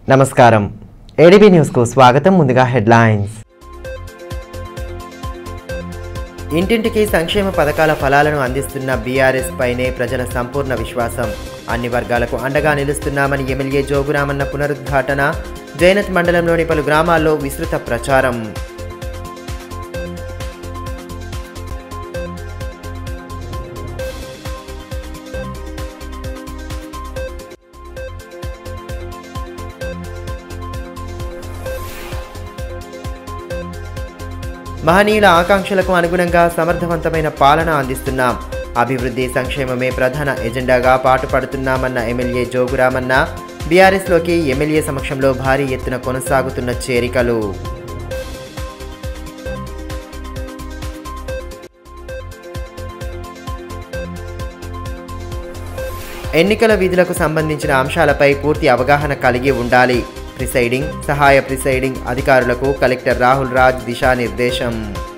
నమస్కారం ఏడీబీ న్యూస్కు స్వాగతం ముందుగా హెడ్లైన్స్ ఇంటింటికి సంక్షేమ పథకాల ఫలాలను అందిస్తున్న బీఆర్ఎస్ పైనే ప్రజల సంపూర్ణ విశ్వాసం అన్ని వర్గాలకు అండగా నిలుస్తున్నామని ఎమ్మెల్యే జోగురామన్న పునరుద్ఘాటన జైనత్ మండలంలోని పలు గ్రామాల్లో విస్తృత ప్రచారం మహనీయుల ఆకాంక్షలకు అనుగుణంగా సమర్థవంతమైన పాలన అందిస్తున్నాం అభివృద్ధి సంక్షేమమే ప్రధాన ఎజెండాగా పాటుపడుతున్నామన్న ఎమ్మెల్యే జోగురామన్న బీఆర్ఎస్లోకి ఎమ్మెల్యే సమక్షంలో భారీ ఎత్తున కొనసాగుతున్న చేరికలు ఎన్నికల విధులకు సంబంధించిన అంశాలపై పూర్తి అవగాహన కలిగి ఉండాలి ప్రిసైడింగ్ సహాయ ప్రిసైడింగ్ అధికారులకు కలెక్టర్ రాహుల్ రాజ్ దిశానిర్దేశం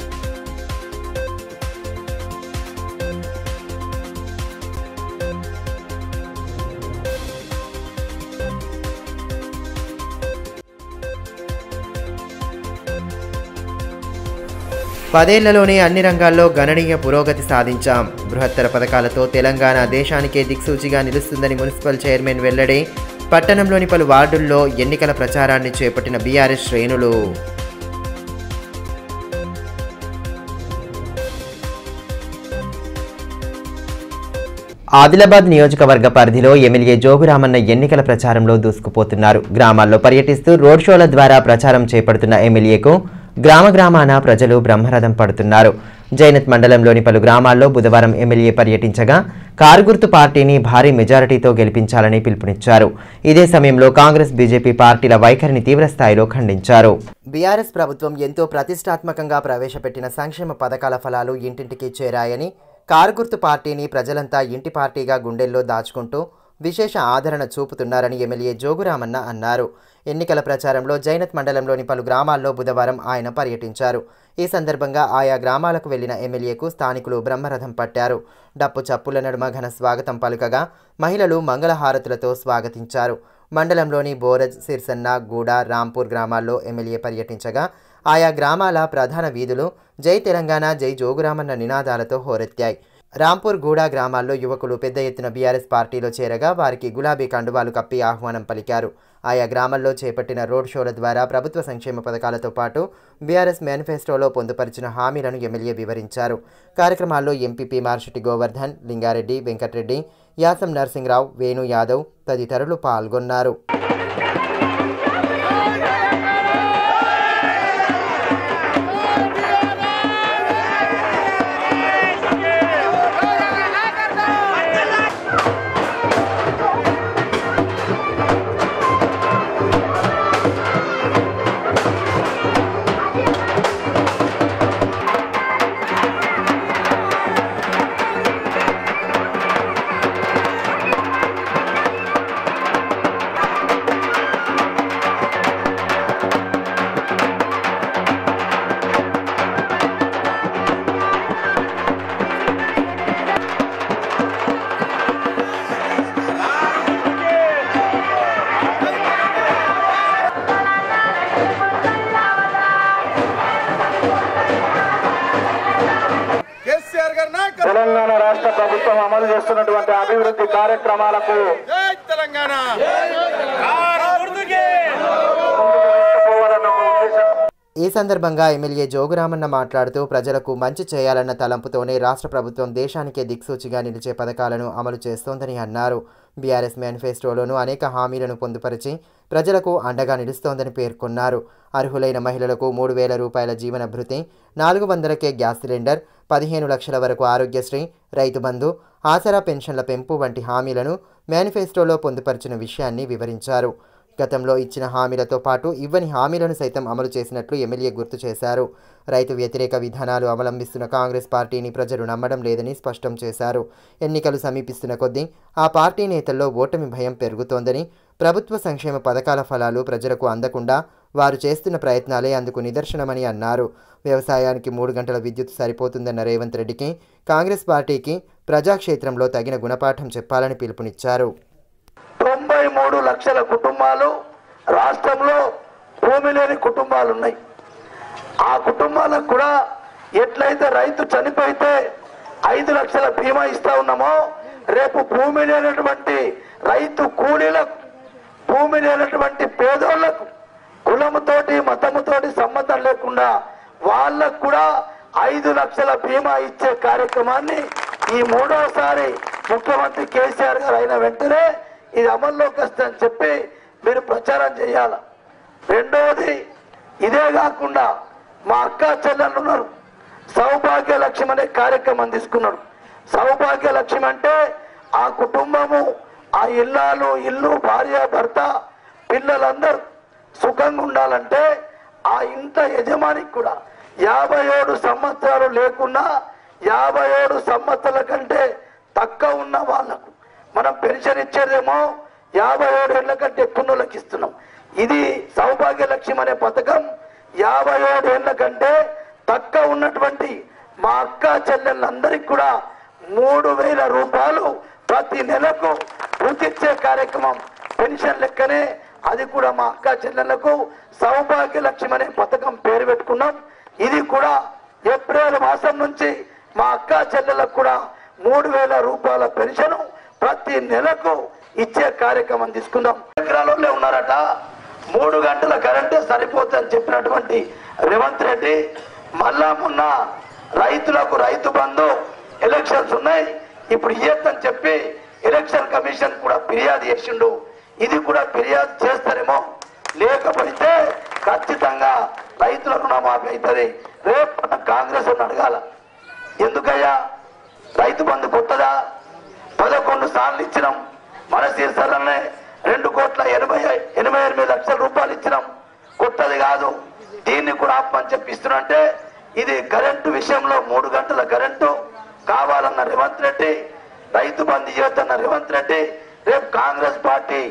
పదేళ్లలోనే అన్ని రంగాల్లో గణనీయ పురోగతి సాధించాం బృహత్తర పథకాలతో తెలంగాణ దేశానికే దిక్సూచిగా నిలుస్తుందని మున్సిపల్ చైర్మన్ వెల్లడి పట్టణంలోని పలు వార్డుల్లో ఎన్నికల ప్రచారాన్ని చేపట్టిన బీఆర్ఎస్ శ్రేణులు ఆదిలాబాద్ నియోజకవర్గ పరిధిలో ఎమ్మెల్యే జోగురామన్న ఎన్నికల ప్రచారంలో దూసుకుపోతున్నారు గ్రామాల్లో పర్యటిస్తూ రోడ్ షోల ద్వారా ప్రచారం చేపడుతున్న ఎమ్మెల్యేకు గ్రామ గ్రామాన ప్రజలు బ్రహ్మరథం పడుతున్నారు జైనత్ మండలంలోని పలు గ్రామాల్లో బుధవారం ఎమ్మెల్యే పర్యటించగా కారు గుర్తు పార్టీని భారీ మెజారిటీతో గెలిపించాలని పిలుపునిచ్చారు ఇదే సమయంలో కాంగ్రెస్ బీజేపీ పార్టీల వైఖరిని తీవ్రస్థాయిలో ఖండించారు బీఆర్ఎస్ ప్రభుత్వం ఎంతో ప్రతిష్టాత్మకంగా ప్రవేశపెట్టిన సంక్షేమ పథకాల ఫలాలు ఇంటింటికి చేరాయని కారు గుర్తు పార్టీని ప్రజలంతా ఇంటి పార్టీగా గుండెల్లో దాచుకుంటూ విశేష ఆదరణ చూపుతున్నారని ఎమ్మెల్యే జోగురామన్న అన్నారు ఎన్నికల ప్రచారంలో జైనత్ మండలంలోని పలు గ్రామాల్లో బుధవారం ఆయన పర్యటించారు ఈ సందర్భంగా ఆయా గ్రామాలకు వెళ్లిన ఎమ్మెల్యేకు స్థానికులు బ్రహ్మరథం పట్టారు డప్పు చప్పుల నడుమ ఘన స్వాగతం పలుకగా మహిళలు మంగళహారతులతో స్వాగతించారు మండలంలోని బోరజ్ సిర్సన్న గూడ రాంపూర్ గ్రామాల్లో ఎమ్మెల్యే పర్యటించగా ఆయా గ్రామాల ప్రధాన వీధులు జై తెలంగాణ జై జోగురామన్న నినాదాలతో హోరెత్తాయి రాంపూర్ గూడ గ్రామాల్లో యువకులు పెద్ద ఎత్తున బీఆర్ఎస్ పార్టీలో చేరగా వారికి గులాబీ కండువాలు కప్పి ఆహ్వానం పలికారు ఆయా గ్రామాల్లో చేపట్టిన రోడ్ షోల ద్వారా ప్రభుత్వ సంక్షేమ పథకాలతో పాటు బీఆర్ఎస్ మేనిఫెస్టోలో పొందుపరిచిన హామీలను ఎమ్మెల్యే వివరించారు కార్యక్రమాల్లో ఎంపీపీ మార్షటి గోవర్ధన్ లింగారెడ్డి వెంకటరెడ్డి యాసం నరసింహరావు వేణు యాదవ్ తదితరులు పాల్గొన్నారు కేసీఆర్ గారి నాయకత్వం తెలంగాణ రాష్ట్ర ప్రభుత్వం అమలు చేస్తున్నటువంటి అభివృద్ధి కార్యక్రమాలకు జై తెలంగాణ కారు గుర్తుకే. తీసుకుపోవాలన్న ఒక ఉద్దేశం ఈ సందర్భంగా ఎమ్మెల్యే జోగురామన్న మాట్లాడుతూ ప్రజలకు మంచి చేయాలన్న తలంపుతోనే రాష్ట్ర ప్రభుత్వం దేశానికే దిక్సూచిగా నిలిచే పథకాలను అమలు చేస్తోందని అన్నారు బీఆర్ఎస్ మేనిఫెస్టోలోనూ అనేక హామీలను పొందుపరిచి ప్రజలకు అండగా నిలుస్తోందని పేర్కొన్నారు అర్హులైన మహిళలకు మూడు వేల రూపాయల జీవన భృతి నాలుగు వందలకే గ్యాస్ సిలిండర్ పదిహేను లక్షల వరకు ఆరోగ్యశ్రీ రైతు బంధు ఆసరా పెన్షన్ల పెంపు వంటి హామీలను మేనిఫెస్టోలో పొందుపరిచిన విషయాన్ని వివరించారు గతంలో ఇచ్చిన హామీలతో పాటు ఇవ్వని హామీలను సైతం అమలు చేసినట్లు ఎమ్మెల్యే గుర్తు చేశారు రైతు వ్యతిరేక విధానాలు అవలంబిస్తున్న కాంగ్రెస్ పార్టీని ప్రజలు నమ్మడం లేదని స్పష్టం చేశారు ఎన్నికలు సమీపిస్తున్న కొద్దీ ఆ పార్టీ నేతల్లో ఓటమి భయం పెరుగుతోందని ప్రభుత్వ సంక్షేమ పథకాల ఫలాలు ప్రజలకు అందకుండా వారు చేస్తున్న ప్రయత్నాలే అందుకు నిదర్శనమని అన్నారు వ్యవసాయానికి మూడు గంటల విద్యుత్ సరిపోతుందన్న రేవంత్ రెడ్డికి కాంగ్రెస్ పార్టీకి ప్రజాక్షేత్రంలో తగిన గుణపాఠం చెప్పాలని పిలుపునిచ్చారు తొంభై మూడు లక్షల కుటుంబాలు రాష్ట్రంలో భూమి లేని కుటుంబాలు ఉన్నాయి ఆ కుటుంబాలకు కూడా ఎట్లయితే రైతు చనిపోతే ఐదు లక్షల బీమా ఇస్తా ఉన్నామో రేపు భూమి లేనటువంటి రైతు కూలీలకు భూమి లేనటువంటి పేదోళ్లకు కులముతోటి మతముతోటి సంబంధం లేకుండా వాళ్ళకు కూడా ఐదు లక్షల బీమా ఇచ్చే కార్యక్రమాన్ని ఈ మూడోసారి ముఖ్యమంత్రి కేసీఆర్ గారు అయిన వెంటనే ఇది అమల్లోకి వస్తుందని చెప్పి మీరు ప్రచారం చేయాలి రెండవది ఇదే కాకుండా మా అక్క చెల్లెళ్ళు ఉన్నారు సౌభాగ్య లక్ష్యం అనే కార్యక్రమం తీసుకున్నాడు సౌభాగ్య లక్ష్యం అంటే ఆ కుటుంబము ఆ ఇల్లాలు ఇల్లు భార్య భర్త పిల్లలందరూ సుఖంగా ఉండాలంటే ఆ ఇంట యజమానికి కూడా యాభై ఏడు సంవత్సరాలు లేకున్నా యాభై ఏడు సంవత్సరాల కంటే తక్కువ ఉన్న వాళ్ళకు మనం పెన్షన్ ఇచ్చేదేమో యాభై ఏడు ఏళ్ల కంటే ఎక్కువ ఇస్తున్నాం ఇది సౌభాగ్య లక్ష్యం అనే పథకం యాభై ఏడు ఏళ్ల కంటే తక్కువ ఉన్నటువంటి మా అక్క చెల్లెళ్ళందరికీ కూడా మూడు వేల రూపాయలు ప్రతి నెలకు వృత్తిచ్చే కార్యక్రమం పెన్షన్ లెక్కనే అది కూడా మా అక్క చెల్లెళ్లకు సౌభాగ్య లక్ష్యం అనే పథకం పేరు పెట్టుకున్నాం ఇది కూడా ఏప్రిల్ మాసం నుంచి మా అక్క చెల్లెలకు కూడా మూడు వేల రూపాయల పెన్షన్ ప్రతి నెలకు ఇచ్చే కార్యక్రమం తీసుకుందాం ఎకరాలలో ఉన్నారట మూడు గంటల కరెంటే సరిపోతుందని చెప్పినటువంటి రేవంత్ రెడ్డి మళ్ళా మొన్న రైతులకు రైతు బంధు ఎలక్షన్స్ ఉన్నాయి ఇప్పుడు ఇయ్యొద్దని చెప్పి ఎలక్షన్ కమిషన్ కూడా ఫిర్యాదు చేసిండు ఇది కూడా ఫిర్యాదు చేస్తారేమో లేకపోతే ఖచ్చితంగా రైతుల రుణమాఫీ అవుతుంది రేపు మనం కాంగ్రెస్ వాడిని అడగాల ఎందుకయ్యా రైతు బంధు కొత్తదా పదకొండు సార్లు ఇచ్చినాం మన సీసాలనే రెండు కోట్ల ఎనభై ఎనభై ఎనిమిది లక్షల రూపాయలు ఇచ్చినాం కొత్తది కాదు దీన్ని కూడా ఆపమని చెప్పి ఇస్తున్నంటే ఇది కరెంటు విషయంలో మూడు గంటల కరెంటు కావాలన్న రేవంత్ రెడ్డి రైతు బంధు చేస్తున్న రేవంత్ రెడ్డి రేపు కాంగ్రెస్ పార్టీ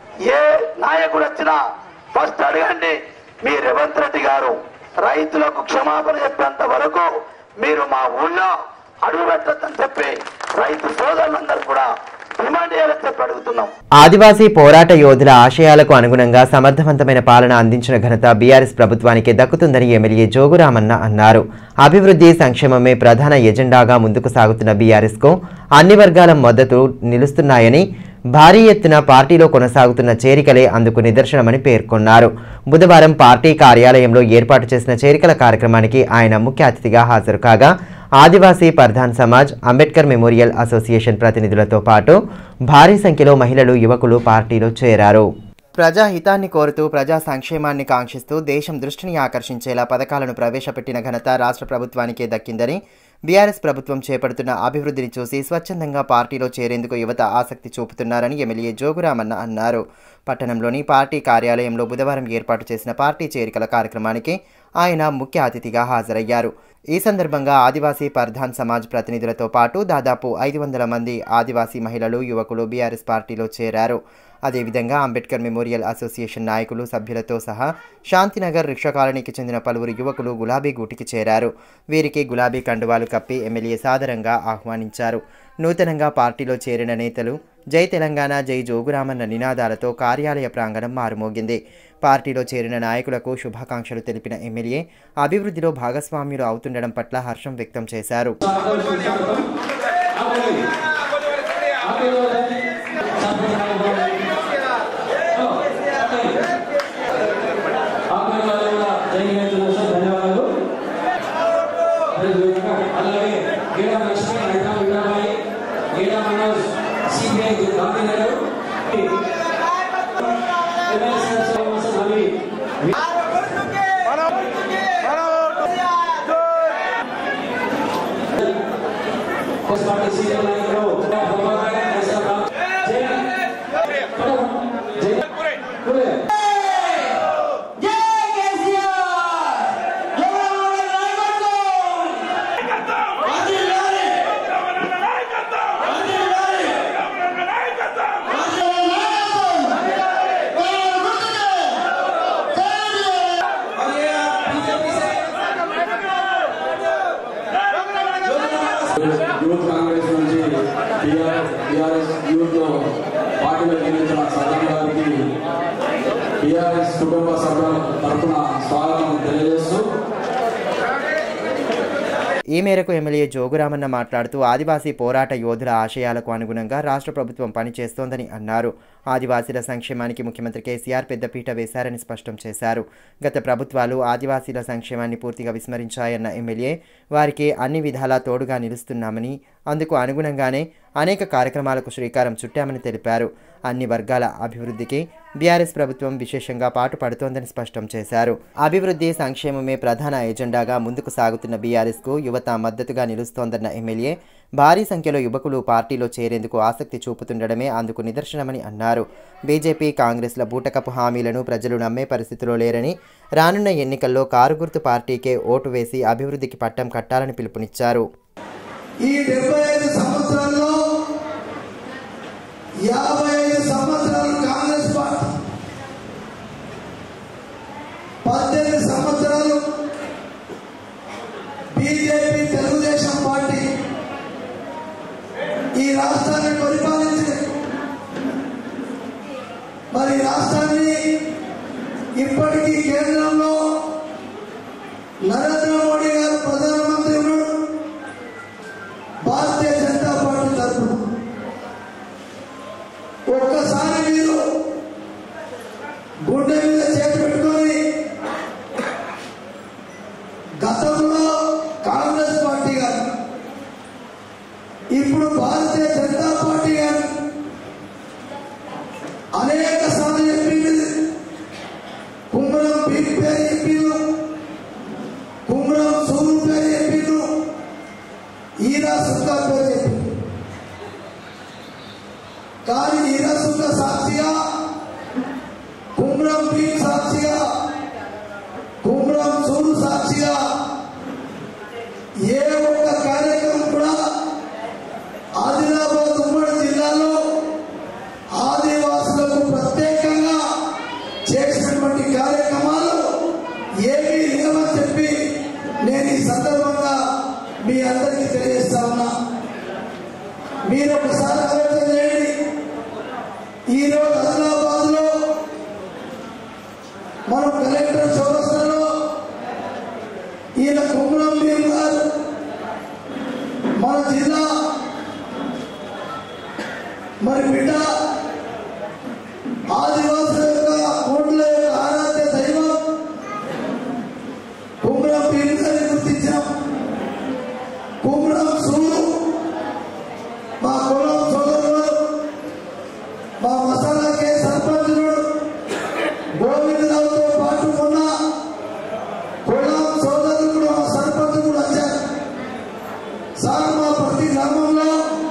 ఏ నాయకుడు వచ్చినా ఫస్ట్ అడగండి మీ రేవంత్ రెడ్డి గారు రైతులకు క్షమాపణ చెప్పేంత వరకు మీరు మా ఊళ్ళో అడుగు పెట్టద్దని చెప్పి రైతు సోదరులందరూ కూడా డిమాండ్ చేయాలని చెప్పి అడుగుతున్నాం ఆదివాసీ పోరాట యోధుల ఆశయాలకు అనుగుణంగా సమర్థవంతమైన పాలన అందించిన ఘనత బీఆర్ఎస్ ప్రభుత్వానికి దక్కుతుందని ఎమ్మెల్యే జోగురామన్న అన్నారు అభివృద్ధి సంక్షేమమే ప్రధాన ఎజెండాగా ముందుకు సాగుతున్న బీఆర్ఎస్కు అన్ని వర్గాల మద్దతు నిలుస్తున్నాయని భారీ ఎత్తున పార్టీలో కొనసాగుతున్న చేరికలే అందుకు నిదర్శనమని పేర్కొన్నారు బుధవారం పార్టీ కార్యాలయంలో ఏర్పాటు చేసిన చేరికల కార్యక్రమానికి ఆయన ముఖ్య అతిథిగా హాజరు కాగా ఆదివాసీ పర్ధాన్ సమాజ్ అంబేద్కర్ మెమోరియల్ అసోసియేషన్ ప్రతినిధులతో పాటు భారీ సంఖ్యలో మహిళలు యువకులు పార్టీలో చేరారు ప్రజాహితాన్ని కోరుతూ ప్రజా సంక్షేమాన్ని కాంక్షిస్తూ దేశం దృష్టిని ఆకర్షించేలా పథకాలను ప్రవేశపెట్టిన ఘనత రాష్ట్ర ప్రభుత్వానికే దక్కిందని బీఆర్ఎస్ ప్రభుత్వం చేపడుతున్న అభివృద్ధిని చూసి స్వచ్ఛందంగా పార్టీలో చేరేందుకు యువత ఆసక్తి చూపుతున్నారని ఎమ్మెల్యే జోగురామన్న అన్నారు పట్టణంలోని పార్టీ కార్యాలయంలో బుధవారం ఏర్పాటు చేసిన పార్టీ చేరికల కార్యక్రమానికి ఆయన ముఖ్య అతిథిగా హాజరయ్యారు ఈ సందర్భంగా ఆదివాసీ పర్ధాన్ సమాజ్ ప్రతినిధులతో పాటు దాదాపు ఐదు వందల మంది ఆదివాసీ మహిళలు యువకులు బీఆర్ఎస్ పార్టీలో చేరారు అదేవిధంగా అంబేద్కర్ మెమోరియల్ అసోసియేషన్ నాయకులు సభ్యులతో సహా శాంతినగర్ రిక్షా కాలనీకి చెందిన పలువురు యువకులు గులాబీ గూటికి చేరారు వీరికి గులాబీ కండువాలు కప్పి ఎమ్మెల్యే సాదరంగా ఆహ్వానించారు నూతనంగా పార్టీలో చేరిన నేతలు జై తెలంగాణ జై జోగురామన్న నినాదాలతో కార్యాలయ ప్రాంగణం మారుమోగింది పార్టీలో చేరిన నాయకులకు శుభాకాంక్షలు తెలిపిన ఎమ్మెల్యే అభివృద్ధిలో భాగస్వామ్యులు అవుతుండడం పట్ల హర్షం వ్యక్తం చేశారు అలాగే గీడ లక్ష్మి హైదరా విడాబాయి గీడ మనోజ్ సిబిఐ గాంధీనగర్ అవి పార్టీ సీనియర్ నాయకులు ప్రభాకర్ హైదరాబాద్ జై జై కురే యూత్ కాంగ్రెస్ నుంచి బీఆర్ఎస్ బీఆర్ఎస్ యూత్ పార్టీలో నియమించిన సజ్జన్ గారికి బీఆర్ఎస్ కుటుంబ సభ్యుల తరఫున స్వాగతం తెలియజేస్తూ ఈ మేరకు ఎమ్మెల్యే జోగురామన్న మాట్లాడుతూ ఆదివాసీ పోరాట యోధుల ఆశయాలకు అనుగుణంగా రాష్ట్ర ప్రభుత్వం పనిచేస్తోందని అన్నారు ఆదివాసీల సంక్షేమానికి ముఖ్యమంత్రి కేసీఆర్ పెద్దపీట వేశారని స్పష్టం చేశారు గత ప్రభుత్వాలు ఆదివాసీల సంక్షేమాన్ని పూర్తిగా విస్మరించాయన్న ఎమ్మెల్యే వారికి అన్ని విధాలా తోడుగా నిలుస్తున్నామని అందుకు అనుగుణంగానే అనేక కార్యక్రమాలకు శ్రీకారం చుట్టామని తెలిపారు అన్ని వర్గాల అభివృద్ధికి బీఆర్ఎస్ ప్రభుత్వం విశేషంగా పాటుపడుతోందని స్పష్టం చేశారు అభివృద్ధి సంక్షేమమే ప్రధాన ఎజెండాగా ముందుకు సాగుతున్న బీఆర్ఎస్కు యువత మద్దతుగా నిలుస్తోందన్న ఎమ్మెల్యే భారీ సంఖ్యలో యువకులు పార్టీలో చేరేందుకు ఆసక్తి చూపుతుండడమే అందుకు నిదర్శనమని అన్నారు బీజేపీ కాంగ్రెస్ల బూటకపు హామీలను ప్రజలు నమ్మే పరిస్థితిలో లేరని రానున్న ఎన్నికల్లో కారు గుర్తు పార్టీకే ఓటు వేసి అభివృద్ధికి పట్టం కట్టాలని పిలుపునిచ్చారు ఈ డెబ్బై ఐదు సంవత్సరాల్లో యాభై ఐదు సంవత్సరాలు కాంగ్రెస్ పార్టీ పద్దెనిమిది సంవత్సరాలు బీజేపీ తెలుగుదేశం పార్టీ ఈ రాష్ట్రాన్ని పరిపాలించింది మరి ఈ రాష్ట్రాన్ని ఇప్పటికీ కేంద్రంలో నరేంద్ర మోడీ గారు ప్రధానమంత్రి ఉన్నాడు భారతీయ జనతా పార్టీ తరఫున ఒక్కసారి మీరు గుండె మీద చేతి పెట్టుకొని గతంలో కాంగ్రెస్ పార్టీ గారు ఇప్పుడు భారతీయ జనతా పార్టీ గారు అనేక సార్లు చెప్పింది కుమ్రం పీక్ పేరు చెప్పిండు కుమ్రం సూరు పేరు చెప్పిండు ఈరా సుక్క పేరు చెప్పిండు కానీ ఈరా సుక్క సాక్షిగా కుమ్రం పీక్ సాక్షిగా కుమ్రం సూరు సాక్షిగా ఏ ఒక్క కార్యక్రమం కూడా ఆదిలాబాద్ ఉమ్మడి జిల్లాలో ఆదివాసులకు ప్రత్యేకంగా చేసినటువంటి కార్యక్రమాలు ఏమీ లేవని చెప్పి నేను ఈ సందర్భంగా మీ అందరికీ తెలియజేస్తా ఉన్నా మీరు ఒకసారి ఆలోచన చేయండి ఈరోజు ఆదిలాబాద్ లో మనం కలెక్టర్ చౌరస్తాలో ఈయన కుమ్రం భీమ్ గారు మన జిల్లా మరి బిడ్డ ఆదివాసుల యొక్క కోట్ల యొక్క ఆరాధ్య దైవం కుమ్రం భీమ్ గారిని గుర్తించాం కుమ్రం సూరు మా కులం సోదరుడు మా మసాలాకే సర్పంచుడు గోవిందరావుతో పాటు ఉన్న కులం సోదరులు కూడా మా సర్పంచ్ కూడా వచ్చారు సార్ మా ప్రతి గ్రామంలో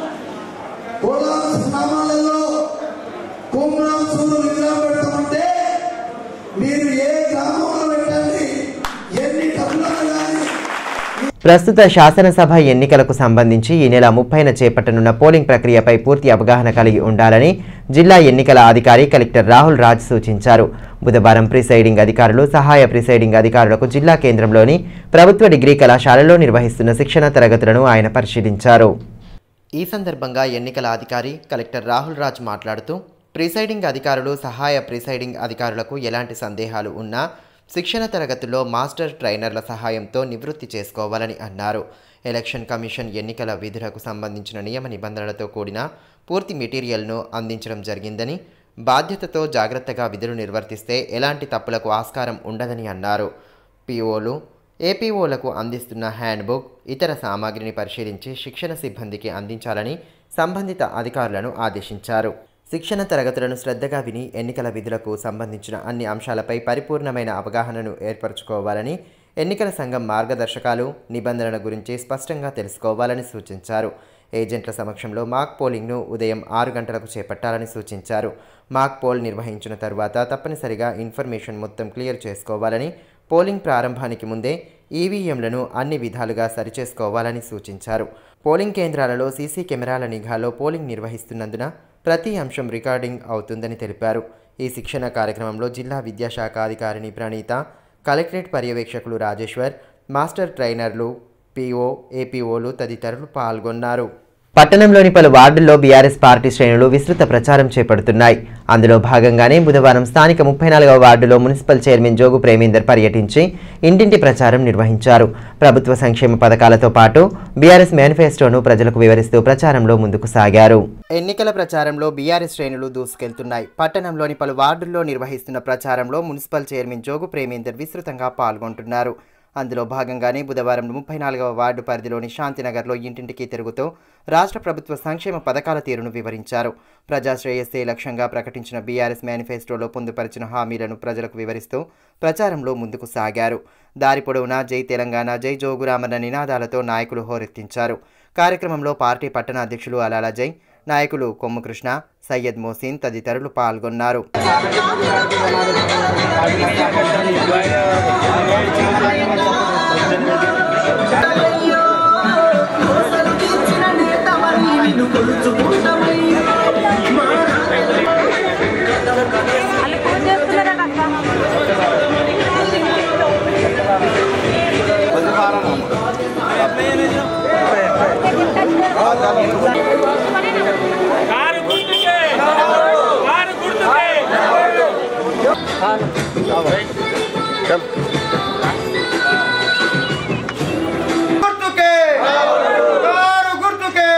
కులం గ్రామాలలో కుమ్రం సూరు విగ్రహం పెడతామంటే మీరు ఏ గ్రామంలో పెట్టండి ఎన్ని డబ్బులు కానీ ప్రస్తుత శాసనసభ ఎన్నికలకు సంబంధించి ఈ నెల ముప్పైన చేపట్టనున్న పోలింగ్ ప్రక్రియపై పూర్తి అవగాహన కలిగి ఉండాలని జిల్లా ఎన్నికల అధికారి కలెక్టర్ రాహుల్ రాజ్ సూచించారు బుధవారం ప్రిసైడింగ్ అధికారులు సహాయ ప్రిసైడింగ్ అధికారులకు జిల్లా కేంద్రంలోని ప్రభుత్వ డిగ్రీ కళాశాలలో నిర్వహిస్తున్న శిక్షణ తరగతులను ఆయన పరిశీలించారు ఈ సందర్భంగా ఎన్నికల అధికారి కలెక్టర్ రాహుల్ రాజ్ మాట్లాడుతూ ప్రిసైడింగ్ అధికారులు సహాయ ప్రిసైడింగ్ అధికారులకు ఎలాంటి సందేహాలు ఉన్నా శిక్షణ తరగతుల్లో మాస్టర్ ట్రైనర్ల సహాయంతో నివృత్తి చేసుకోవాలని అన్నారు ఎలక్షన్ కమిషన్ ఎన్నికల విధులకు సంబంధించిన నియమ నిబంధనలతో కూడిన పూర్తి మెటీరియల్ను అందించడం జరిగిందని బాధ్యతతో జాగ్రత్తగా విధులు నిర్వర్తిస్తే ఎలాంటి తప్పులకు ఆస్కారం ఉండదని అన్నారు పిఓలు ఏపీఓలకు అందిస్తున్న హ్యాండ్బుక్ ఇతర సామాగ్రిని పరిశీలించి శిక్షణ సిబ్బందికి అందించాలని సంబంధిత అధికారులను ఆదేశించారు శిక్షణ తరగతులను శ్రద్ధగా విని ఎన్నికల విధులకు సంబంధించిన అన్ని అంశాలపై పరిపూర్ణమైన అవగాహనను ఏర్పరచుకోవాలని ఎన్నికల సంఘం మార్గదర్శకాలు నిబంధనల గురించి స్పష్టంగా తెలుసుకోవాలని సూచించారు ఏజెంట్ల సమక్షంలో మాక్ పోలింగ్ను ఉదయం ఆరు గంటలకు చేపట్టాలని సూచించారు మాక్ పోల్ నిర్వహించిన తరువాత తప్పనిసరిగా ఇన్ఫర్మేషన్ మొత్తం క్లియర్ చేసుకోవాలని పోలింగ్ ప్రారంభానికి ముందే ఈవీఎంలను అన్ని విధాలుగా సరిచేసుకోవాలని సూచించారు పోలింగ్ కేంద్రాలలో సీసీ కెమెరాల నిఘాలో పోలింగ్ నిర్వహిస్తున్నందున ప్రతి అంశం రికార్డింగ్ అవుతుందని తెలిపారు ఈ శిక్షణ కార్యక్రమంలో జిల్లా విద్యాశాఖ అధికారిని ప్రణీత కలెక్టరేట్ పర్యవేక్షకులు రాజేశ్వర్ మాస్టర్ ట్రైనర్లు పీఓ ఏపీఓలు తదితరులు పాల్గొన్నారు పట్టణంలోని పలు వార్డుల్లో బీఆర్ఎస్ పార్టీ శ్రేణులు విస్తృత ప్రచారం చేపడుతున్నాయి అందులో భాగంగానే బుధవారం స్థానిక ముప్పై నాలుగవ వార్డులో మున్సిపల్ చైర్మన్ జోగు ప్రేమేందర్ పర్యటించి ఇంటింటి ప్రచారం నిర్వహించారు ప్రభుత్వ సంక్షేమ పథకాలతో పాటు బీఆర్ఎస్ మేనిఫెస్టోను ప్రజలకు వివరిస్తూ ప్రచారంలో ముందుకు సాగారు ఎన్నికల ప్రచారంలో బీఆర్ఎస్ శ్రేణులు దూసుకెళ్తున్నాయి పట్టణంలోని పలు వార్డుల్లో నిర్వహిస్తున్న ప్రచారంలో మున్సిపల్ చైర్మన్ జోగు ప్రేమేందర్ విస్తృతంగా పాల్గొంటున్నారు అందులో భాగంగానే బుధవారం ముప్పై నాలుగవ వార్డు పరిధిలోని శాంతినగర్లో ఇంటింటికి తిరుగుతూ రాష్ట్ర ప్రభుత్వ సంక్షేమ పథకాల తీరును వివరించారు ప్రజాశ్రేయస్సే లక్ష్యంగా ప్రకటించిన బీఆర్ఎస్ మేనిఫెస్టోలో పొందుపరిచిన హామీలను ప్రజలకు వివరిస్తూ ప్రచారంలో ముందుకు సాగారు దారి పొడవునా జై తెలంగాణ జై జోగురామన్న నినాదాలతో నాయకులు హోరెత్తించారు కార్యక్రమంలో పార్టీ పట్టణ అధ్యక్షులు అలాల జై నాయకులు కొమ్ము కృష్ణ సయ్యద్ మోసిన్ తదితరులు పాల్గొన్నారు వాళ్ళు ఫోన్ చేస్తున్నారట కారు గుర్తుకే కారు గుర్తుకే గుర్తుకే కారు గుర్తుకే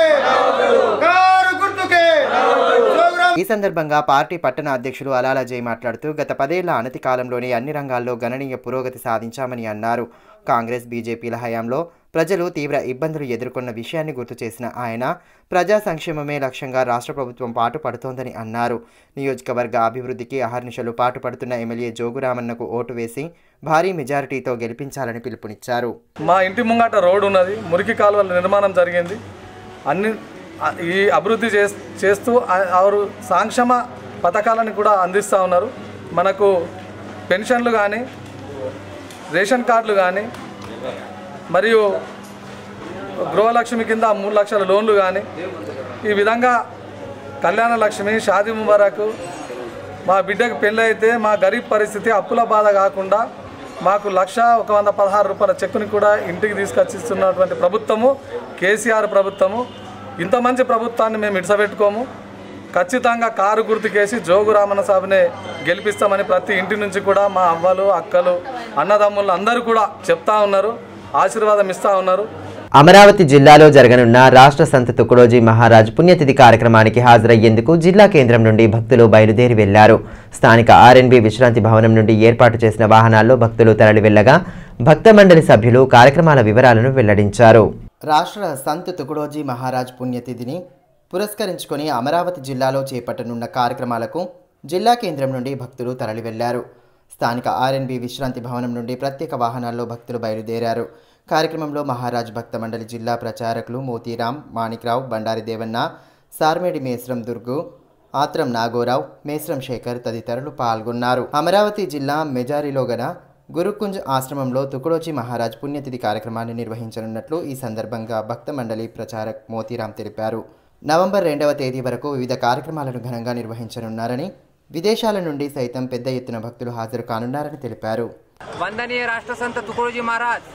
కారు గుర్తుకే ప్రోగ్రాం ఈ సందర్భంగా పార్టీ పట్టణ అధ్యక్షులు అలాల జై మాట్లాడుతూ గత పదేళ్ల అనతి కాలంలోనే అన్ని రంగాల్లో గణనీయ పురోగతి సాధించామని అన్నారు కాంగ్రెస్ బీజేపీల హయాంలో ప్రజలు తీవ్ర ఇబ్బందులు ఎదుర్కొన్న విషయాన్ని గుర్తు చేసిన ఆయన ప్రజా సంక్షేమమే లక్ష్యంగా రాష్ట్ర ప్రభుత్వం పాటుపడుతోందని అన్నారు నియోజకవర్గ అభివృద్ధికి అహర్నిశలు పాటుపడుతున్న ఎమ్మెల్యే జోగురామన్నకు ఓటు వేసి భారీ మెజారిటీతో గెలిపించాలని పిలుపునిచ్చారు మా ఇంటి ముంగట రోడ్డు ఉన్నది మురికి కాలువల నిర్మాణం జరిగింది అన్ని ఆ- ఈ అభివృద్ధి చేస్ చేస్తూ ఆ- వారు సంక్షేమ పథకాలను కూడా అందిస్తూ ఉన్నారు మనకు పెన్షన్లు కానీ రేషన్ కార్డులు కానీ మరియు గృహలక్ష్మి కింద మూడు లక్షల లోన్లు కానీ ఈ విధంగా కళ్యాణ లక్ష్మి షాదీ ముబారక్ మా బిడ్డకు పెళ్ళి అయితే మా గరీబ్ పరిస్థితి అప్పుల బాధ కాకుండా మాకు లక్ష ఒక వంద పదహారు రూపాయల చెక్కుని కూడా ఇంటికి తీసుకొచ్చిస్తున్నటువంటి ప్రభుత్వము కేసీఆర్ ప్రభుత్వము ఇంత మంచి ప్రభుత్వాన్ని మేము ఇడిసబెట్టుకోము ఖచ్చితంగా కారు గుర్తుకేసి జోగు రామన్న సాబునే గెలిపిస్తామని ప్రతి ఇంటి నుంచి కూడా మా అవ్వలు అక్కలు అన్నదమ్ములు అందరూ కూడా చెప్తా ఉన్నారు ఆశీర్వాదం ఇస్తూ ఉన్నారు అమరావతి జిల్లాలో జరగనున్న రాష్ట్ర సంత తుకుడోజీ మహారాజ్ పుణ్యతిథి కార్యక్రమానికి హాజరయ్యేందుకు జిల్లా కేంద్రం నుండి భక్తులు బయలుదేరి వెళ్లారు స్థానిక ఆర్ఎన్బి విశ్రాంతి భవనం నుండి ఏర్పాటు చేసిన వాహనాల్లో భక్తులు తరలి వెళ్లగా భక్త మండలి సభ్యులు కార్యక్రమాల వివరాలను వెల్లడించారు రాష్ట్ర సంత్ తుకుడోజీ మహారాజ్ పుణ్యతిథిని పురస్కరించుకొని అమరావతి జిల్లాలో చేపట్టనున్న కార్యక్రమాలకు జిల్లా కేంద్రం నుండి భక్తులు తరలి వెళ్లారు స్థానిక ఆర్ఎన్బి విశ్రాంతి భవనం నుండి ప్రత్యేక వాహనాల్లో భక్తులు బయలుదేరారు కార్యక్రమంలో మహారాజ్ భక్త మండలి జిల్లా ప్రచారకులు మోతీరాం మాణిక్రావు బండారి దేవన్న సార్మేడి మేస్రం దుర్గు ఆత్రం నాగోరావు మేస్రం శేఖర్ తదితరులు పాల్గొన్నారు అమరావతి జిల్లా మెజారిలో గల గురుకుంజ్ ఆశ్రమంలో తుకుడోజీ మహారాజ్ పుణ్యతిథి కార్యక్రమాన్ని నిర్వహించనున్నట్లు ఈ సందర్భంగా భక్త మండలి ప్రచారక్ మోతీరాం తెలిపారు నవంబర్ రెండవ తేదీ వరకు వివిధ కార్యక్రమాలను ఘనంగా నిర్వహించనున్నారని విదేశాల నుండి సైతం పెద్ద ఎత్తున భక్తులు హాజరు కానున్నారని తెలిపారు వందనీయ రాష్ట్ర సంత తుకుడోజీ మహారాజ్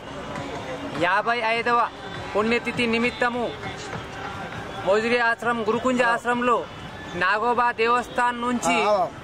యాభై ఐదవ పుణ్యతిథి నిమిత్తము మోదిరి ఆశ్రమం గురుకుంజ ఆశ్రమంలో నాగోబా దేవస్థానం నుంచి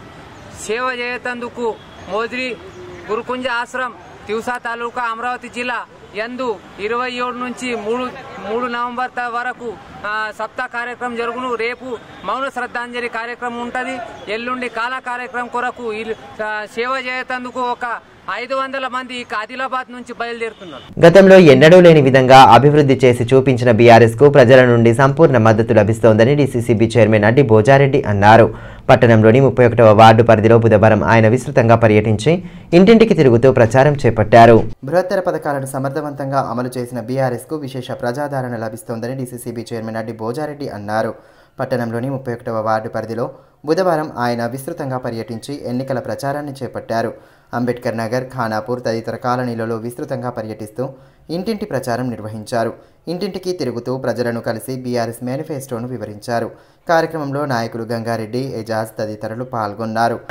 సేవ చేయతందుకు మోదిరి గురుకుంజ ఆశ్రమం తివసా తాలూకా అమరావతి జిల్లా యందు ఇరవై ఏడు నుంచి మూడు మూడు నవంబర్ త- వరకు ఆ, సప్తాహ కార్యక్రమం జరుగును రేపు మౌన శ్రద్ధాంజలి కార్యక్రమం ఉంటుంది ఎల్లుండి కాల కార్యక్రమం కొరకు ఇల్- ఆ, సేవ చేయతందుకు ఒక ఐదు వందల మంది ఇక ఆదిలాబాద్ నుంచి బయలుదేరుతున్నారు గతంలో ఎన్నడూ లేని విధంగా అభివృద్ధి చేసి చూపించిన బీఆర్ఎస్ కు ప్రజల నుండి సంపూర్ణ మద్దతు లభిస్తోందని డీసీసీబీ చైర్మన్ అడ్డి భోజారెడ్డి అన్నారు పట్టణంలోని ముప్పై ఒకటవ వార్డు పరిధిలో బుధవారం ఆయన విస్తృతంగా పర్యటించి ఇంటింటికి తిరుగుతూ ప్రచారం చేపట్టారు బృహత్తర పథకాలను సమర్థవంతంగా అమలు చేసిన బీఆర్ఎస్ కు విశేష ప్రజాదరణ లభిస్తోందని డీసీసీబీ చైర్మన్ అడ్డి భోజారెడ్డి అన్నారు పట్టణంలోని ముప్పై ఒకటవ వార్డు పరిధిలో బుధవారం ఆయన విస్తృతంగా పర్యటించి ఎన్నికల ప్రచారాన్ని చేపట్టారు అంబేద్కర్ నగర్ ఖానాపూర్ తదితర కాలనీలలో విస్తృతంగా పర్యటిస్తూ ఇంటింటి ప్రచారం నిర్వహించారు ఇంటింటికి తిరుగుతూ ప్రజలను కలిసి బీఆర్ఎస్ మేనిఫెస్టోను వివరించారు కార్యక్రమంలో నాయకులు గంగారెడ్డి ఎజాజ్ తదితరులు పాల్గొన్నారు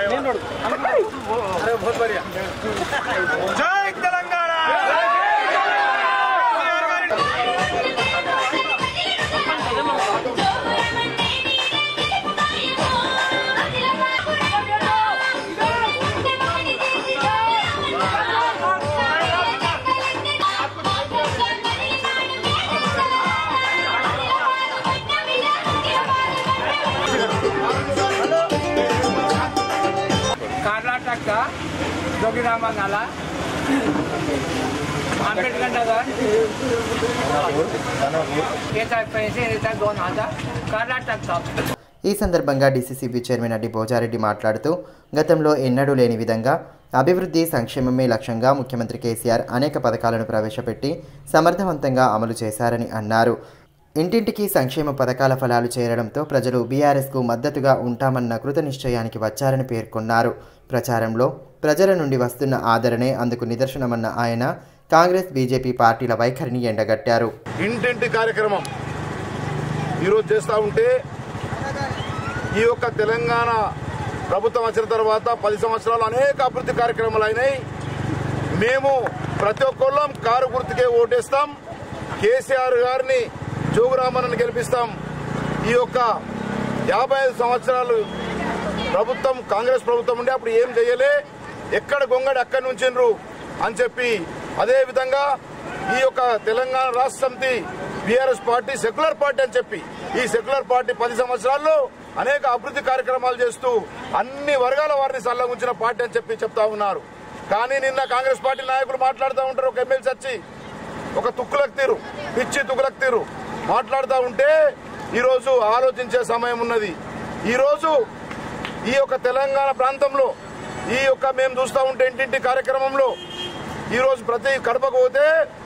జై తెలంగాణ का जोगीरामा नाला आंबेडकर नगर त्याचा पैसे येतात दोन हजार कर्नाटक तक ఈ సందర్భంగా డీసీసీబీ చైర్మన్ అడ్డి భోజారెడ్డి మాట్లాడుతూ గతంలో ఎన్నడూ లేని విధంగా అభివృద్ధి సంక్షేమమే లక్ష్యంగా ముఖ్యమంత్రి కేసీఆర్ అనేక పథకాలను ప్రవేశపెట్టి సమర్థవంతంగా అమలు చేశారని అన్నారు ఇంటింటికి సంక్షేమ పథకాల ఫలాలు చేరడంతో ప్రజలు బీఆర్ఎస్కు మద్దతుగా ఉంటామన్న కృత నిశ్చయానికి వచ్చారని పేర్కొన్నారు ప్రచారంలో ప్రజల నుండి వస్తున్న ఆదరణే అందుకు నిదర్శనమన్న ఆయన కాంగ్రెస్ బీజేపీ పార్టీల వైఖరిని ఎండగట్టారు ఇంటింటి కార్యక్రమం ఈరోజు చేస్తూ ఉంటే ఈ యొక్క తెలంగాణ ప్రభుత్వం వచ్చిన తర్వాత పది సంవత్సరాలు అనేక అభివృద్ధి కార్యక్రమాలు అయినాయి మేము ప్రతి ఒక్కళ్ళం కారు గుర్తుకే ఓటేస్తాం కేసీఆర్ గారిని జోగురామన్నని గెలిపిస్తాం ఈ యొక్క యాభై ఐదు సంవత్సరాలు ప్రభుత్వం కాంగ్రెస్ ప్రభుత్వం ఉండే అప్పుడు ఏం చేయలే ఎక్కడ గొంగడి అక్కడి నుంచిండ్రు అని చెప్పి అదే విధంగా ఈ యొక్క తెలంగాణ రాష్ట్ర సమితి బీఆర్ఎస్ పార్టీ సెక్యులర్ పార్టీ అని చెప్పి ఈ సెక్యులర్ పార్టీ పది సంవత్సరాల్లో అనేక అభివృద్ధి కార్యక్రమాలు చేస్తూ అన్ని వర్గాల వారిని సల్లగుంచిన పార్టీ అని చెప్పి చెప్తా ఉన్నారు కానీ నిన్న కాంగ్రెస్ పార్టీ నాయకులు మాట్లాడుతూ ఉంటారు ఒక ఎమ్మెల్సీ వచ్చి ఒక తుక్కులకు తీరు పిచ్చి తుక్కులకు తీరు మాట్లాడుతూ ఉంటే ఈరోజు ఆలోచించే సమయం ఉన్నది ఈరోజు ఈ యొక్క తెలంగాణ ప్రాంతంలో ఈ యొక్క మేము చూస్తూ ఉంటే ఇంటింటి కార్యక్రమంలో ఈరోజు ప్రతి కడపకు పోతే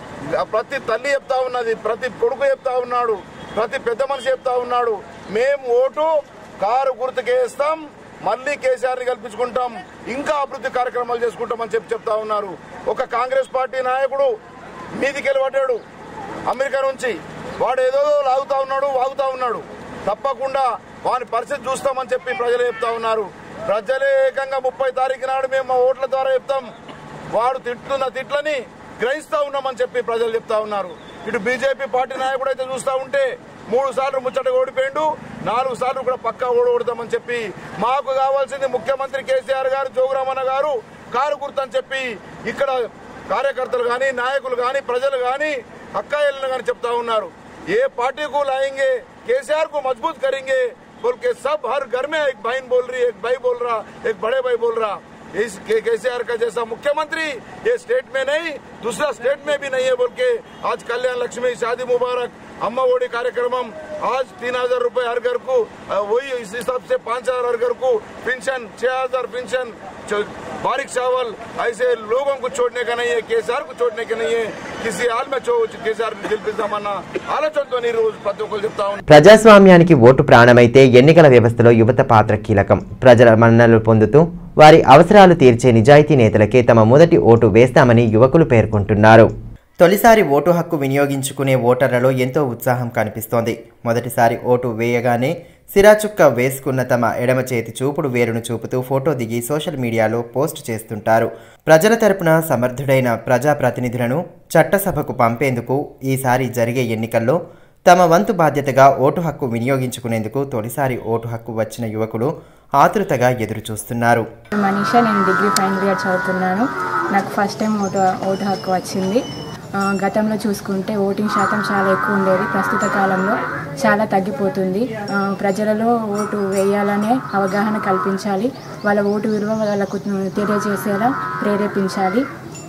ప్రతి తల్లి చెప్తా ఉన్నది ప్రతి కొడుకు చెప్తా ఉన్నాడు ప్రతి పెద్ద మనిషి చెప్తా ఉన్నాడు మేము ఓటు కారు గుర్తుకేస్తాం మళ్ళీ కేసీఆర్ ని కల్పించుకుంటాం ఇంకా అభివృద్ధి కార్యక్రమాలు చేసుకుంటామని చెప్పి చెప్తా ఉన్నారు ఒక కాంగ్రెస్ పార్టీ నాయకుడు మీదికెళ్ళి పడ్డాడు అమెరికా నుంచి వాడు ఏదో లాగుతా ఉన్నాడు వాగుతా ఉన్నాడు తప్పకుండా వాని పరిస్థితి చూస్తామని చెప్పి ప్రజలు చెప్తా ఉన్నారు ప్రజలే ఏకంగా ముప్పై తారీఖు నాడు మేము మా ఓట్ల ద్వారా చెప్తాం వాడు తిట్టున్న తిట్లని గ్రహిస్తా ఉన్నామని చెప్పి ప్రజలు చెప్తా ఉన్నారు ఇటు బీజేపీ పార్టీ నాయకుడు అయితే చూస్తా ఉంటే మూడు సార్లు ముచ్చట ఓడిపోయిండు నాలుగు సార్లు కూడా పక్కా ఓడగొడతామని చెప్పి మాకు కావాల్సింది ముఖ్యమంత్రి కేసీఆర్ గారు జోగురామన్న గారు కారు గుర్తని చెప్పి ఇక్కడ కార్యకర్తలు కానీ నాయకులు కానీ ప్రజలు కానీ అక్కాయిలను కానీ చెప్తా ఉన్నారు ఏ पार्टी को लाएंगे केसीआर को मजबूत करेंगे बोल के सब हर घर में एक बहन बोल रही है एक भाई बोल रहा एक बड़े भाई बोल रहा इस केसीआर का जैसा मुख्यमंत्री ये स्टेट में नहीं दूसरा स्टेट में भी नहीं है बोल के आज कल्याण लक्ष्मी शादी मुबारक अम्मा ओडी कार्यक्रम आज तीन हजार रूपए हर घर को अ, वही इस हिसाब से पाँच हजार हर घर को पेंशन छह हजार पेंशन जो बारिक चावल ऐसे लोगों को छोड़ने का नहीं है केसीआर को छोड़ने का नहीं है किसी हाल में चो केसीआर గెలిపిద్దామన్న ఆలోచనతో ఈ రోజు ప్రతి ఒక్కరు చెప్తా ఉన్నాను ప్రజాస్వామ్యానికి ఓటు ప్రాణమైతే ఎన్నికల వ్యవస్థలో యువత పాత్ర కీలకం ప్రజల మన్ననలు పొందుతూ వారి అవసరాలు తీర్చే నిజాయితీ నేతలకే తమ మొదటి ఓటు వేస్తామని యువకులు పేర్కొంటున్నారు తొలిసారి ఓటు హక్కు వినియోగించుకునే ఓటర్లలో ఎంతో ఉత్సాహం కనిపిస్తోంది మొదటిసారి ఓటు వేయగానే సిరాచుక్క వేసుకున్న తమ ఎడమ చేతి చూపుడు వేరును చూపుతూ ఫోటో దిగి సోషల్ మీడియాలో పోస్ట్ చేస్తుంటారు ప్రజల తరపున సమర్థుడైన ప్రజాప్రతినిధులను చట్టసభకు పంపేందుకు ఈసారి జరిగే ఎన్నికల్లో తమ వంతు బాధ్యతగా ఓటు హక్కు వినియోగించుకునేందుకు తొలిసారి ఓటు హక్కు వచ్చిన యువకులు ఆతృతగా ఎదురుచూస్తున్నారు మనీషా నేను డిగ్రీ ఫైనల్ ఇయర్ చదువుతున్నాను నాకు ఫస్ట్ టైం ఓటు ఓటు హక్కు వచ్చింది ఆ, గతంలో చూసుకుంటే ఓటింగ్ శాతం చాలా ఎక్కువ ఉండేది ప్రస్తుత కాలంలో చాలా తగ్గిపోతుంది ఆ, ప్రజలలో ఓటు వేయాలనే అవగాహన కల్పించాలి వాళ్ళ ఓటు విలువ వాళ్ళకు తెలియజేసేలా ప్రేరేపించాలి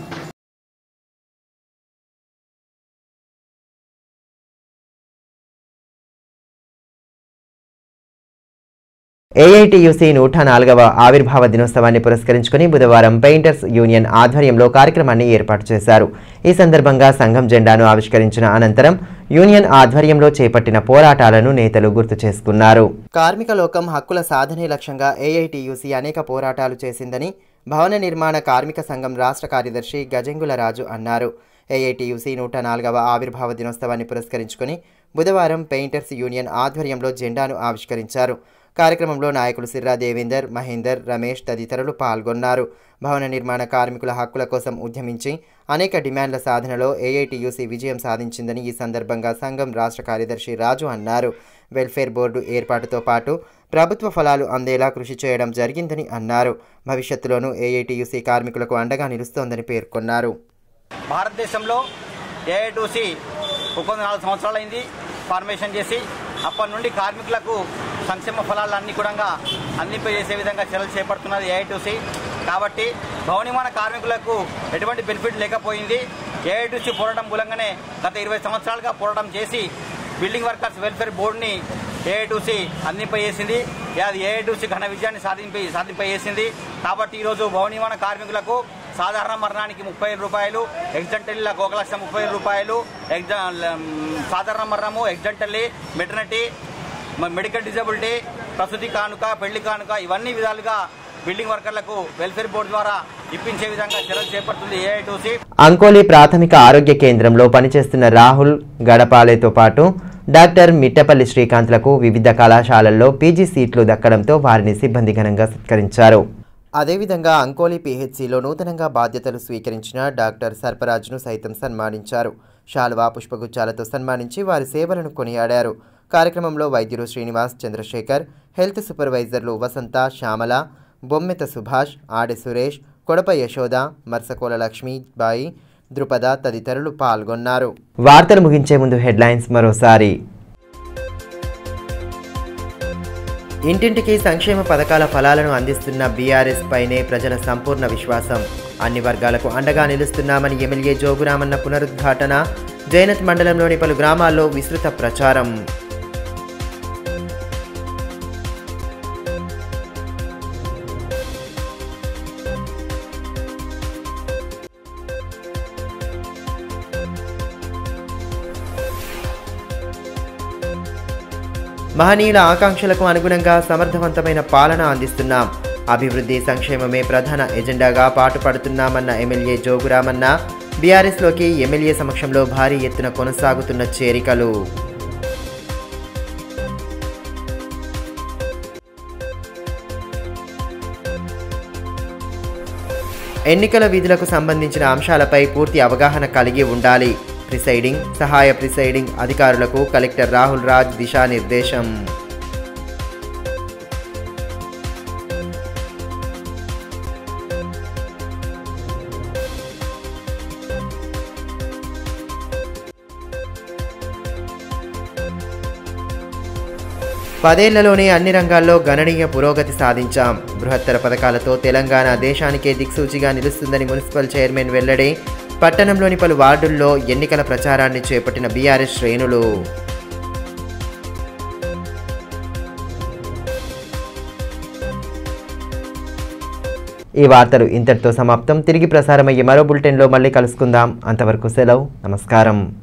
ఏఐటియుసి నూట నాలుగవ ఆవిర్భావ దినోత్సవాన్ని పురస్కరించుకుని బుధవారం పెయింటర్స్ యూనియన్ ఆధ్వర్యంలో కార్యక్రమాన్ని ఏర్పాటు చేశారు ఈ సందర్భంగా సంఘం జెండాను ఆవిష్కరించిన అనంతరం యూనియన్ ఆధ్వర్యంలో చేపట్టిన పోరాటాలను నేతలు గుర్తు చేసుకున్నారు కార్మిక లోకం హక్కుల సాధనే లక్ష్యంగా ఏఐటియుసి అనేక పోరాటాలు చేసిందని భవన నిర్మాణ కార్మిక సంఘం రాష్ట్ర కార్యదర్శి గజంగుల రాజు అన్నారు ఏఐటియుసి నూట నాలుగవ ఆవిర్భావ దినోత్సవాన్ని పురస్కరించుకుని బుధవారం పెయింటర్స్ యూనియన్ ఆధ్వర్యంలో జెండాను ఆవిష్కరించారు కార్యక్రమంలో నాయకులు సిర్రా దేవేందర్ మహేందర్ రమేష్ తదితరులు పాల్గొన్నారు భవన నిర్మాణ కార్మికుల హక్కుల కోసం ఉద్యమించి అనేక డిమాండ్ల సాధనలో ఏఐటియుసి విజయం సాధించిందని ఈ సందర్భంగా సంఘం రాష్ట్ర కార్యదర్శి రాజు అన్నారు వెల్ఫేర్ బోర్డు ఏర్పాటుతో పాటు ప్రభుత్వ ఫలాలు అందేలా కృషి చేయడం జరిగిందని అన్నారు భవిష్యత్తులోనూ ఏఐటియుసి కార్మికులకు అండగా నిలుస్తోందని పేర్కొన్నారు భారతదేశంలో ఏఐటూసి ఒక నాలుగు సంవత్సరాలైంది ఫార్మేషన్ చేసి అప్పటి నుండి కార్మికులకు సంక్షేమ ఫలాలన్నీ కూడా అందింపజేసే విధంగా చర్యలు చేపడుతున్నది ఏఐటూసి కాబట్టి భవన నిర్మాణ కార్మికులకు ఎటువంటి బెనిఫిట్ లేకపోయింది ఏఐటీసీ పోరాటం మూలంగానే గత ఇరవై సంవత్సరాలుగా పోరాటం చేసి బిల్డింగ్ వర్కర్స్ వెల్ఫేర్ బోర్డుని ఏఐటీసీ అందింపజేసింది అది ఏఐటీసీ ఘన విజయాన్ని సాధింప సాధింపజేసింది కాబట్టి ఈరోజు భవన నిర్మాణ కార్మికులకు సాధారణ మరణానికి ముప్పై వేల రూపాయలు ఎగ్జంటల్లీలకు ఒక లక్ష ముప్పై వేల రూపాయలు ఎగ్జ సాధారణ మరణము ఎగ్జంటల్లీ మెటర్నిటీ మెడికల్ డిజబిలిటీ ప్రసూతి కానుక పెళ్లి కానుక ఇవన్నీ విధాలుగా బిల్డింగ్ వర్కర్లకు వెల్ఫేర్ బోర్డు ద్వారా ఇప్పించే విధంగా చర్యలు చేపడుతుంది ఏఐటీసీ అంకోలి ప్రాథమిక ఆరోగ్య కేంద్రంలో పనిచేస్తున్న రాహుల్ గడపాలేతో పాటు డాక్టర్ మిట్టపల్లి శ్రీకాంత్లకు వివిధ కళాశాలల్లో పీజీ సీట్లు దక్కడంతో వారిని సిబ్బంది ఘనంగా సత్కరించారు అదేవిధంగా అంకోలి పీహెచ్సిలో నూతనంగా బాధ్యతలు స్వీకరించిన డాక్టర్ సర్పరాజ్ను సైతం సన్మానించారు శాల్వా పుష్పగుచ్చాలతో సన్మానించి వారి సేవలను కొనియాడారు కార్యక్రమంలో వైద్యులు శ్రీనివాస్ చంద్రశేఖర్ హెల్త్ సూపర్వైజర్లు వసంత శ్యామల బొమ్మెత సుభాష్ ఆడె సురేష్ కొడప యశోద మర్సకోల లక్ష్మీ బాయి ద్రుపద తదితరులు పాల్గొన్నారు వార్తలు ముగించే ముందు హెడ్లైన్స్ మరోసారి ఇంటింటికి సంక్షేమ పథకాల ఫలాలను అందిస్తున్న బీఆర్ఎస్ పైనే ప్రజల సంపూర్ణ విశ్వాసం అన్ని వర్గాలకు అండగా నిలుస్తున్నామని ఎమ్మెల్యే జోగురామన్న పునరుద్ఘాటన జైనత్ మండలంలోని పలు గ్రామాల్లో విస్తృత ప్రచారం మహనీయుల ఆకాంక్షలకు అనుగుణంగా సమర్థవంతమైన పాలన అందిస్తున్నాం అభివృద్ధి సంక్షేమమే ప్రధాన ఎజెండాగా పాటుపడుతున్నామన్న ఎమ్మెల్యే జోగురామన్న బీఆర్ఎస్లోకి ఎమ్మెల్యే సమక్షంలో భారీ ఎత్తున కొనసాగుతున్న చేరికలు ఎన్నికల విధులకు సంబంధించిన అంశాలపై పూర్తి అవగాహన కలిగి ఉండాలి ప్రిసైడింగ్ సహాయ ప్రిసైడింగ్ అధికారులకు కలెక్టర్ రాహుల్ రాజ్ దిశానిర్దేశం పదేళ్లలోనే అన్ని రంగాల్లో గణనీయ పురోగతి సాధించాం బృహత్తర పథకాలతో తెలంగాణ దేశానికే దిక్సూచిగా నిలుస్తుందని మున్సిపల్ చైర్మన్ వెల్లడి పట్టణంలోని పలు వార్డుల్లో ఎన్నికల ప్రచారాన్ని చేపట్టిన బీఆర్ఎస్ శ్రేణులు ఈ వార్తలు ఇంతటితో సమాప్తం తిరిగి ప్రసారమయ్యే మరో బులెటిన్లో మళ్ళీ కలుసుకుందాం అంతవరకు సెలవు నమస్కారం